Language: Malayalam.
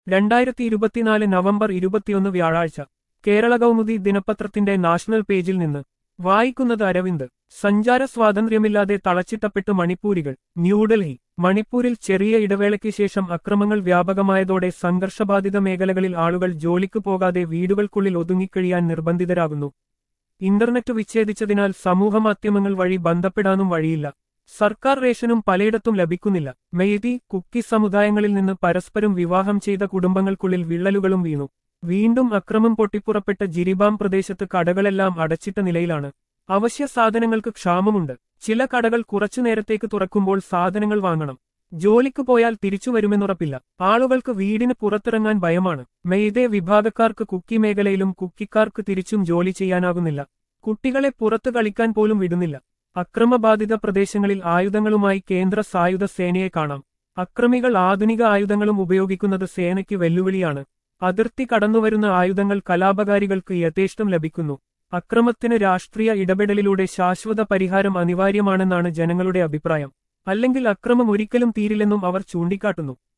രണ്ടായിരത്തി ഇരുപത്തിനാല് നവംബർ ഇരുപത്തിയൊന്ന് വ്യാഴാഴ്ച കേരള കൗമുദി ദിനപത്രത്തിന്റെ നാഷണൽ പേജിൽ നിന്ന് വായിക്കുന്നത് അരവിന്ദ് സഞ്ചാര സ്വാതന്ത്ര്യമില്ലാതെ തളച്ചിട്ടപ്പെട്ട് മണിപ്പൂരികൾ ന്യൂഡൽഹി മണിപ്പൂരിൽ ചെറിയ ഇടവേളയ്ക്ക് ശേഷം അക്രമങ്ങൾ വ്യാപകമായതോടെ സംഘർഷബാധിത മേഖലകളിൽ ആളുകൾ ജോലിക്ക് പോകാതെ വീടുകൾക്കുള്ളിൽ ഒതുങ്ങിക്കഴിയാൻ നിർബന്ധിതരാകുന്നു ഇന്റർനെറ്റ് വിച്ഛേദിച്ചതിനാൽ സമൂഹമാധ്യമങ്ങൾ വഴി ബന്ധപ്പെടാനും വഴിയില്ല സർക്കാർ റേഷനും പലയിടത്തും ലഭിക്കുന്നില്ല മെയ്തി കുക്കി സമുദായങ്ങളിൽ നിന്ന് പരസ്പരം വിവാഹം ചെയ്ത കുടുംബങ്ങൾക്കുള്ളിൽ വിള്ളലുകളും വീണു വീണ്ടും അക്രമം പൊട്ടിപ്പുറപ്പെട്ട ജിരിബാം പ്രദേശത്ത് കടകളെല്ലാം അടച്ചിട്ട നിലയിലാണ് അവശ്യ സാധനങ്ങൾക്ക് ക്ഷാമമുണ്ട് ചില കടകൾ കുറച്ചു നേരത്തേക്ക് തുറക്കുമ്പോൾ സാധനങ്ങൾ വാങ്ങണം ജോലിക്ക് പോയാൽ തിരിച്ചു വരുമെന്നുറപ്പില്ല ആളുകൾക്ക് വീടിന് പുറത്തിറങ്ങാൻ ഭയമാണ് മെയ്തേ വിഭാഗക്കാർക്ക് കുക്കി മേഖലയിലും കുക്കിക്കാർക്ക് തിരിച്ചും ജോലി ചെയ്യാനാകുന്നില്ല കുട്ടികളെ പുറത്തു കളിക്കാൻ പോലും വിടുന്നില്ല അക്രമബാധിത പ്രദേശങ്ങളിൽ ആയുധങ്ങളുമായി കേന്ദ്ര സായുധ സേനയെ കാണാം അക്രമികൾ ആധുനിക ആയുധങ്ങളും ഉപയോഗിക്കുന്നത് സേനയ്ക്ക് വെല്ലുവിളിയാണ് അതിർത്തി കടന്നുവരുന്ന ആയുധങ്ങൾ കലാപകാരികൾക്ക് യഥേഷ്ടം ലഭിക്കുന്നു അക്രമത്തിന് രാഷ്ട്രീയ ഇടപെടലിലൂടെ ശാശ്വത പരിഹാരം അനിവാര്യമാണെന്നാണ് ജനങ്ങളുടെ അഭിപ്രായം അല്ലെങ്കിൽ അക്രമം ഒരിക്കലും തീരില്ലെന്നും അവർ ചൂണ്ടിക്കാട്ടുന്നു